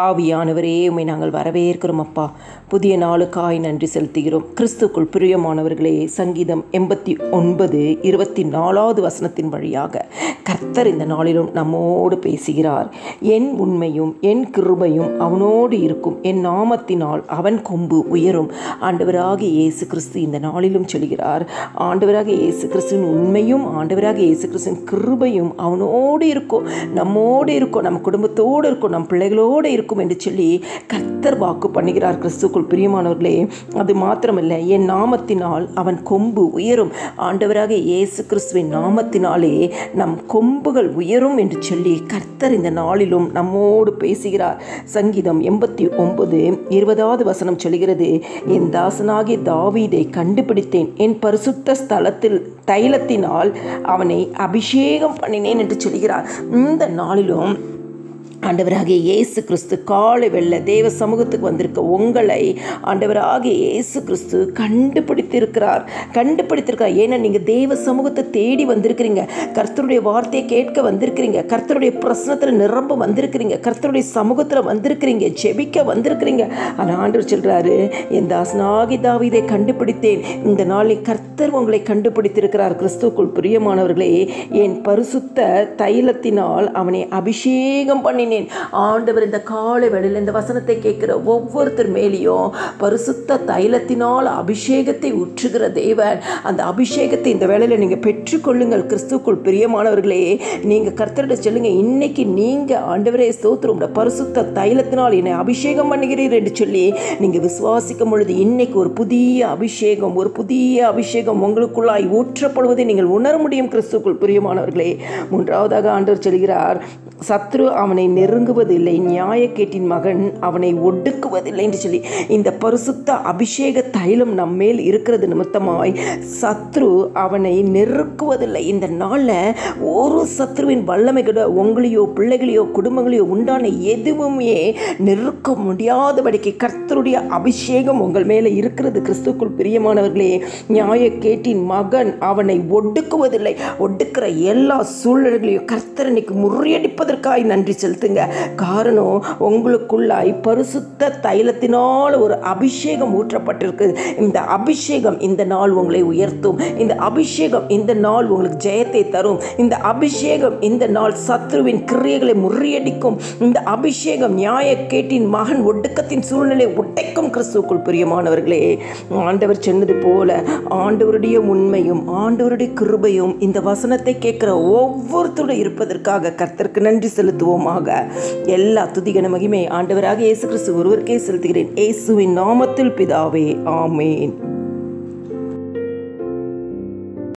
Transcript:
ஆவியானவரே உம்மை நாங்கள் வரவேற்கிறோம் அப்பா புதிய நாளுக்காய் நன்றி செலுத்துகிறோம் கிறிஸ்துக்குள் பிரியமானவர்களே சங்கீதம் எண்பத்தி ஒன்பது இருபத்தி நாலாவது வசனத்தின் வழியாக கர்த்தர் இந்த நாளிலும் நம்மோடு பேசுகிறார் என் உண்மையும் என் கிருபையும் அவனோடு இருக்கும் என் நாமத்தினால் அவன் கொம்பு உயரும் ஆண்டவராக இயேசு கிறிஸ்து இந்த நாளிலும் சொல்கிறார் ஆண்டவராக இயேசு கிறிஸ்துவின் உண்மையும் ஆண்டவராக இயேசு கிறிஸ்துவின் கிருபையும் அவனோடு இருக்கும் நம்மோடு இருக்கும் நம்ம குடும்பத்தோடு இருக்கும் நம் பிள்ளைகளோடு இருக்கும் என்று சொல்லி கர்த்தர் வாக்கு பண்ணுகிறார் கிறிஸ்துக்குள் பிரியமானவர்களே அது மாத்திரமல்ல என் நாமத்தினால் அவன் கொம்பு உயரும் ஆண்டவராக இயேசு கிறிஸ்துவின் நாமத்தினாலே நம் கொம்புகள் உயரும் என்று சொல்லி கர்த்தர் இந்த நாளிலும் நம்மோடு பேசுகிறார் சங்கீதம் எண்பத்தி ஒன்பது இருபதாவது வசனம் சொல்கிறது என் தாசனாகிய தாவீதை கண்டுபிடித்தேன் என் பரிசுத்த ஸ்தலத்தில் தைலத்தினால் அவனை அபிஷேகம் பண்ணினேன் என்று சொல்கிறார் இந்த நாளிலும் ஆண்டவராகிய இயேசு கிறிஸ்து காலை வெள்ள தேவ சமூகத்துக்கு வந்திருக்க உங்களை ஆண்டவராகிய இயேசு கிறிஸ்து கண்டுபிடித்திருக்கிறார் கண்டுபிடித்திருக்கிறார் ஏன்னா நீங்கள் தேவ சமூகத்தை தேடி வந்திருக்கிறீங்க கர்த்தருடைய வார்த்தையை கேட்க வந்திருக்கிறீங்க கர்த்தருடைய பிரசனத்தில் நிரம்ப வந்திருக்கிறீங்க கர்த்தருடைய சமூகத்தில் வந்திருக்கிறீங்க ஜெபிக்க வந்திருக்கிறீங்க ஆனால் ஆண்டவர் சொல்கிறாரு என் தாசனாகி தாவிதை கண்டுபிடித்தேன் இந்த நாளில் கர்த்தர் உங்களை கண்டுபிடித்திருக்கிறார் கிறிஸ்துக்குள் பிரியமானவர்களே என் பரிசுத்த தைலத்தினால் அவனை அபிஷேகம் பண்ணினேன் ஆண்டவர் இந்த காலை வேளையில் இந்த வசனத்தை கேட்கிற ஒவ்வொருத்தர் மேலேயும் பரிசுத்த தைலத்தினால் அபிஷேகத்தை உற்றுகிற தேவன் அந்த அபிஷேகத்தை இந்த வேளையில் நீங்கள் பெற்றுக்கொள்ளுங்கள் கிறிஸ்துக்குள் பிரியமானவர்களே நீங்கள் கர்த்தரிட சொல்லுங்க இன்னைக்கு நீங்கள் ஆண்டவரே ஸ்தோத்திரம் உடைய பரிசுத்த தைலத்தினால் என்னை அபிஷேகம் பண்ணுகிறீர் என்று சொல்லி நீங்கள் விசுவாசிக்கும் பொழுது இன்னைக்கு ஒரு புதிய அபிஷேகம் ஒரு புதிய அபிஷேகம் உங்களுக்குள்ளாய் ஊற்றப்படுவதை நீங்கள் உணர முடியும் கிறிஸ்துக்குள் பிரியமானவர்களே மூன்றாவதாக ஆண்டவர் சொல்கிறார் சத்ரு அவனை நெருங்குவதில்லை நியாயக்கேட்டின் மகன் அவனை ஒடுக்குவதில்லை என்று சொல்லி இந்த பரிசுத்த அபிஷேக தைலம் நம்மேல் இருக்கிறது நிமித்தமாய் சத்ரு அவனை நெருக்குவதில்லை இந்த நாளில் ஒரு சத்ருவின் வல்லமை கூட உங்களையோ பிள்ளைகளையோ குடும்பங்களையோ உண்டான எதுவுமே நெருக்க முடியாதபடிக்கு கர்த்தருடைய அபிஷேகம் உங்கள் மேலே இருக்கிறது கிறிஸ்துக்குள் பிரியமானவர்களே நியாயக்கேட்டின் மகன் அவனை ஒடுக்குவதில்லை ஒடுக்கிற எல்லா சூழ்நிலைகளையும் கர்த்தர் இன்னைக்கு முறியடிப்பதற்காய் நன்றி செலுத்துங்க காரணம் உங்களுக்குள்ளாய் பரிசுத்த தைலத்தினால் ஒரு அபிஷேகம் ஊற்றப்பட்டிருக்கு இந்த அபிஷேகம் இந்த நாள் உங்களை உயர்த்தும் இந்த அபிஷேகம் இந்த நாள் உங்களுக்கு ஜெயத்தை தரும் இந்த அபிஷேகம் இந்த நாள் சத்ருவின் கிரியைகளை முறியடிக்கும் இந்த அபிஷேகம் நியாயக்கேட்டின் மகன் ஒடுக்கத்தின் சூழ்நிலை உடைக்கும் கிறிஸ்துக்குள் பிரியமானவர்களே ஆண்டவர் சொன்னது போல ஆண்டவருடைய உண்மையும் ஆண்டவருடைய கிருபையும் இந்த வசனத்தை கேட்கிற ஒவ்வொருத்தருடைய இருப்பதற்காக கர்த்தருக்கு நன்றி செலுத்துவோமாக எல்லா துதிகன மகிமை ஆண்டவராக இயேசு கிறிஸ்து ஒருவருக்கே செலுத்துகிறேன் இயேசுவின் நாமத்தில் பிதாவே ஆமேன்